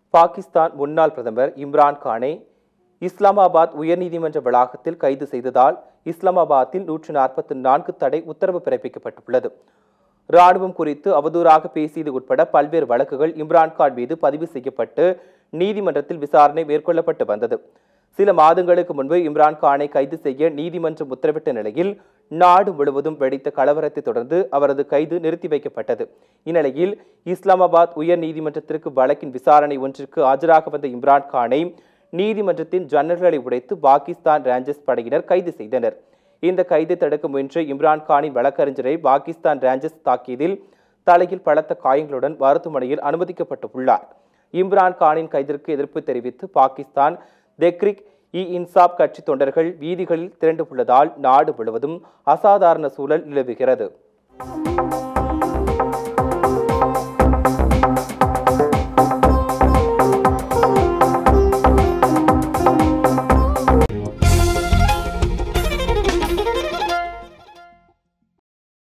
பாகிஸ்தான் முன்னாள் பிரதமர் இம்ரான் கானை இஸ்லாமாபாத் உயர்நீதிமன்ற வளாகத்தில் கைது செய்ததால் இஸ்லாமாபாத்தில் நூற்று நாற்பத்தி நான்கு தடை உத்தரவு பிறப்பிக்கப்பட்டுள்ளது ராணுவம் குறித்து அவதூறாக பேசியது உட்பட பல்வேறு வழக்குகள் இம்ரான்கான் மீது பதிவு செய்யப்பட்டு நீதிமன்றத்தில் விசாரணை மேற்கொள்ளப்பட்டு வந்தது சில மாதங்களுக்கு முன்பு இம்ரான்கானை கைது செய்ய நீதிமன்றம் உத்தரவிட்ட நிலையில் நாடு முழுவதும் வெடித்த கலவரத்தை தொடர்ந்து அவரது கைது நிறுத்தி வைக்கப்பட்டது இந்நிலையில் இஸ்லாமாபாத் உயர் நீதிமன்றத்திற்கு வழக்கின் விசாரணை ஒன்றிற்கு ஆஜராக வந்த இம்ரான்கானை நீதிமன்றத்தின் ஜன்னல்களை உடைத்து பாகிஸ்தான் ரேஞ்சர்ஸ் படையினர் கைது செய்தனர் இந்த கைதை தடுக்க முயன்ற இம்ரான்கானின் வழக்கறிஞரை பாகிஸ்தான் ரேஞ்சர்ஸ் தாக்கியதில் தலையில் பலத்த காயங்களுடன் மருத்துவமனையில் அனுமதிக்கப்பட்டுள்ளார் இம்ரான் கானின் கைதிற்கு எதிர்ப்பு தெரிவித்து பாகிஸ்தான் தெக்ரிக் இ இன்சாப் கட்சி தொண்டர்கள் வீதிகளில் திரண்டுள்ளதால் நாடு முழுவதும் அசாதாரண சூழல் நிலவுகிறது